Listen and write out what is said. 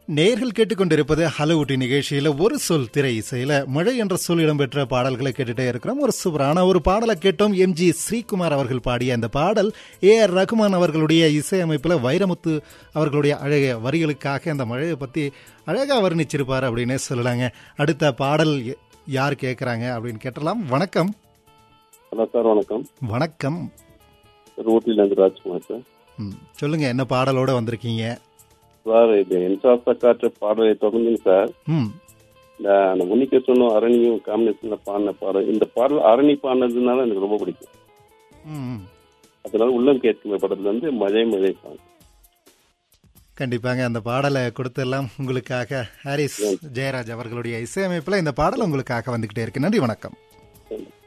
நேர்கள் கேட்டுக்கொண்டிருப்பது ஹலோ ஊட்டி நிகழ்ச்சியில ஒரு சொல் திரை இசையில மழை என்ற சொல் இடம்பெற்ற பாடல்களை கேட்டுட்டே இருக்கிறோம் ஒரு சூப்பரான ஒரு பாடலை கேட்டோம் எம் ஜி ஸ்ரீகுமார் அவர்கள் பாடிய அந்த பாடல் ஏ ஆர் ரகுமான் அவர்களுடைய இசையமைப்புல வைரமுத்து அவர்களுடைய அழகிய வரிகளுக்காக அந்த மழையை பத்தி அழகா வர்ணிச்சிருப்பார் அப்படின்னே சொல்லலாங்க அடுத்த பாடல் ய- யார் கேட்கறாங்க அப்படின்னு கேட்டலாம் வணக்கம் ஹலோ சார் வணக்கம் வணக்கம் ரோட்டிலேருந்து ராஜ்குமார் சார் ம், சொல்லுங்க என்ன பாடலோட வந்திருக்கீங்க சார் இது என்சாச காற்று பாடலை தொடங்குங்க சார் ம் இந்த அந்த உன்னிகிருஷ்ணனும் அரணியும் காம்பினேஷன்ல பாடின பாடல் இந்த பாடல் அரணி பாடினதுனால எனக்கு ரொம்ப பிடிக்கும் ம், ம் அதனால உள்ளம் கேட்குமே படத்துல இருந்து மழை மழை சாங் கண்டிப்பாங்க அந்த பாடலை கொடுத்தெல்லாம் உங்களுக்காக ஹாரிஸ் ஜெயராஜ் அவர்களுடைய இசையமைப்பில் இந்த பாடல் உங்களுக்காக வந்துகிட்டே இருக்கு நன்றி வணக்கம் சரி.